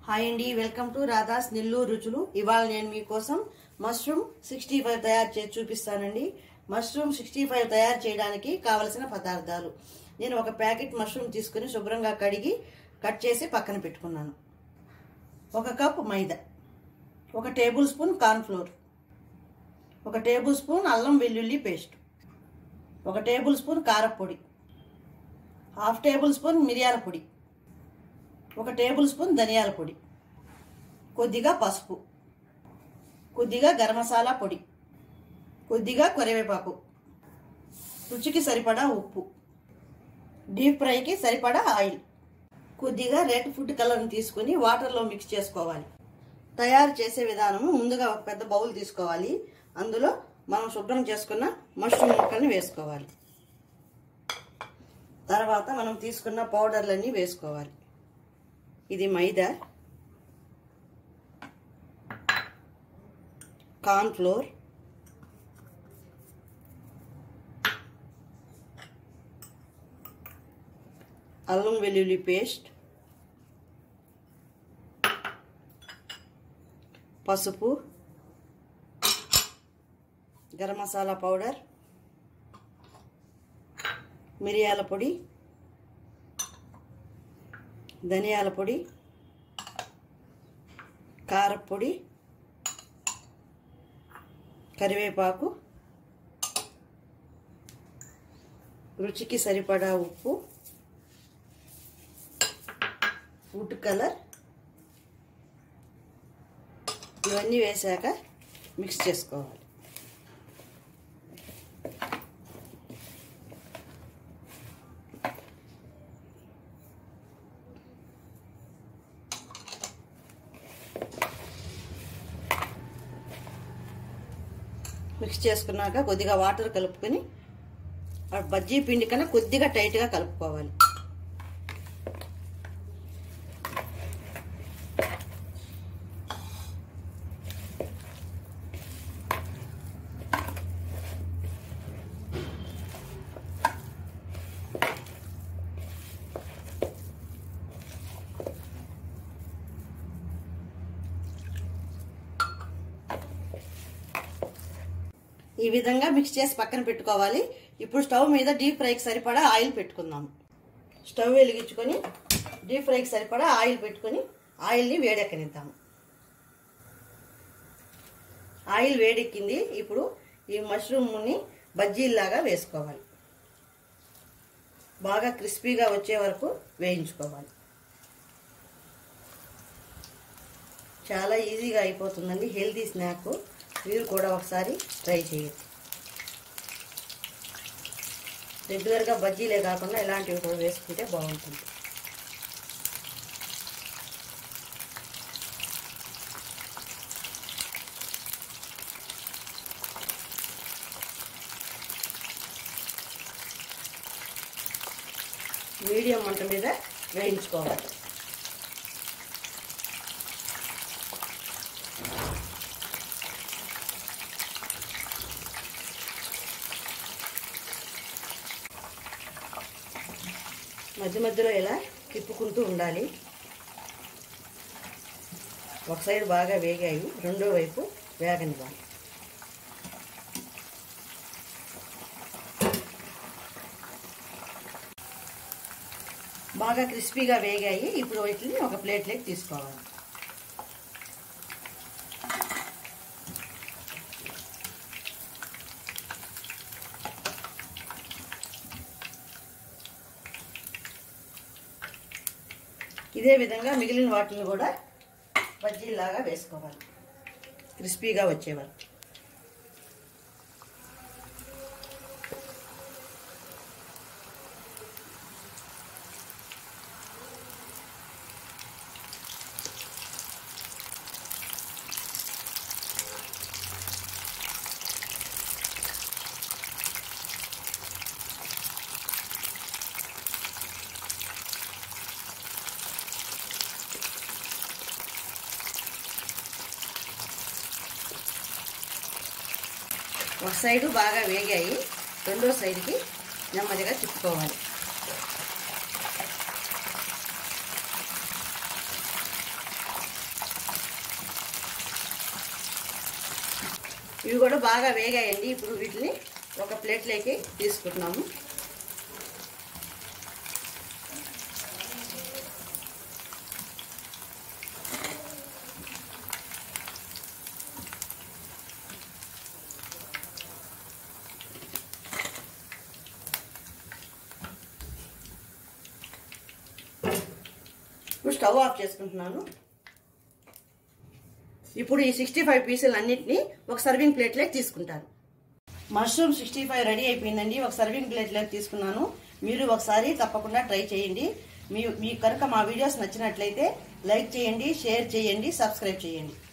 hi అండి welcome to రాధాస్ Nellore రుచులు ఇవాళ నేను మీకోసం మష్రూమ్ సిక్స్టీ ఫైవ్ తయారు చేసి చూపిస్తానండి మష్రూమ్ సిక్స్టీ ఫైవ్ తయారు చేయడానికి కావలసిన పదార్థాలు నేను ఒక ప్యాకెట్ మష్రూమ్ తీసుకుని శుభ్రంగా కడిగి కట్ చేసి పక్కన పెట్టుకున్నాను ఒక కప్ మైదా ఒక టేబుల్ స్పూన్ కార్న్ఫ్లోర్ ఒక టేబుల్ స్పూన్ అల్లం వెల్లుల్లి పేస్ట్ ఒక టేబుల్ స్పూన్ కారపొడి హాఫ్ టేబుల్ స్పూన్ మిరియాల పొడి ఒక టేబుల్ స్పూన్ ధనియాల పొడి కొద్దిగా పసుపు కొద్దిగా గరం మసాలా పొడి కొద్దిగా కరివేపాకు రుచికి సరిపడా ఉప్పు డీప్ ఫ్రైకి సరిపడా ఆయిల్ కొద్దిగా రెడ్ ఫుడ్ కలర్ని తీసుకుని వాటర్లో మిక్స్ చేసుకోవాలి తయారు చేసే విధానము ముందుగా ఒక పెద్ద బౌల్ తీసుకోవాలి అందులో మనం శుభ్రం చేసుకున్న మష్రూమ్ ముక్కల్ని వేసుకోవాలి తర్వాత మనం తీసుకున్న పౌడర్లన్నీ వేసుకోవాలి ఇది మైదా కార్న్ఫ్లోర్ అల్లం వెల్లుల్లి పేస్ట్ పసుపు గరం మసాలా పౌడర్ మిరియాల పొడి ధనియాల పొడి కారపొడి కరివేపాకు రుచికి సరిపడా ఉప్పు ఫుడ్ కలర్ ఇవన్నీ వేశాక మిక్స్ చేసుకోవాలి మిక్స్ చేసుకున్నాక కొద్దిగా వాటర్ కలుపుకొని ఆ బజ్జీ పిండి కన్నా కొద్దిగా టైట్గా కలుపుకోవాలి ఈ విధంగా మిక్స్ చేసి పక్కన పెట్టుకోవాలి ఇప్పుడు స్టవ్ మీద డీప్ ఫ్రైకి సరిపడా ఆయిల్ పెట్టుకుందాం స్టవ్ వెలిగించుకొని డీప్ ఫ్రైకి సరిపడా ఆయిల్ పెట్టుకొని ఆయిల్ని వేడెక్కనిద్దాము ఆయిల్ వేడెక్కింది ఇప్పుడు ఈ మష్రూమ్ని బజ్జీల్లాగా వేసుకోవాలి బాగా క్రిస్పీగా వచ్చే వరకు వేయించుకోవాలి చాలా ఈజీగా అయిపోతుందండి హెల్తీ స్నాక్ మీరు కూడా ఒకసారి ట్రై చేయొచ్చు రెగ్యులర్గా బజ్జీలే కాకుండా ఇలాంటివి కూడా వేసుకుంటే బాగుంటుంది మీడియం మంట మీద వేయించుకోవాలి మధ్య మధ్యలో ఇలా తిప్పుకుంటూ ఉండాలి ఒక సైడ్ బాగా వేగాయి రెండో వైపు వేగనివ్వాలి బాగా క్రిస్పీగా వేగాయి ఇప్పుడు వీటిని ఒక ప్లేట్లోకి తీసుకోవాలి ఇదే విధంగా మిగిలిన వాటిని కూడా బజ్జీలాగా వేసుకోవాలి క్రిస్పీగా వచ్చేవారు ఒక సైడు బాగా వేగాయి రెండో సైడ్కి నెమ్మదిగా తిప్పుకోవాలి ఇవి కూడా బాగా వేగాయండి ఇప్పుడు వీటిని ఒక ప్లేట్లోకి తీసుకుంటున్నాము ఇప్పుడు స్టవ్ ఆఫ్ చేసుకుంటున్నాను ఇప్పుడు ఈ సిక్స్టీ ఫైవ్ పీసులు అన్నింటినీ ఒక సర్వింగ్ ప్లేట్లోకి తీసుకుంటాను మష్రూమ్ సిక్స్టీ ఫైవ్ రెడీ అయిపోయిందండి ఒక సర్వింగ్ ప్లేట్లోకి తీసుకున్నాను మీరు ఒకసారి తప్పకుండా ట్రై చేయండి మీ మీకు కనుక మా వీడియోస్ నచ్చినట్లయితే లైక్ చేయండి షేర్ చేయండి సబ్స్క్రైబ్ చేయండి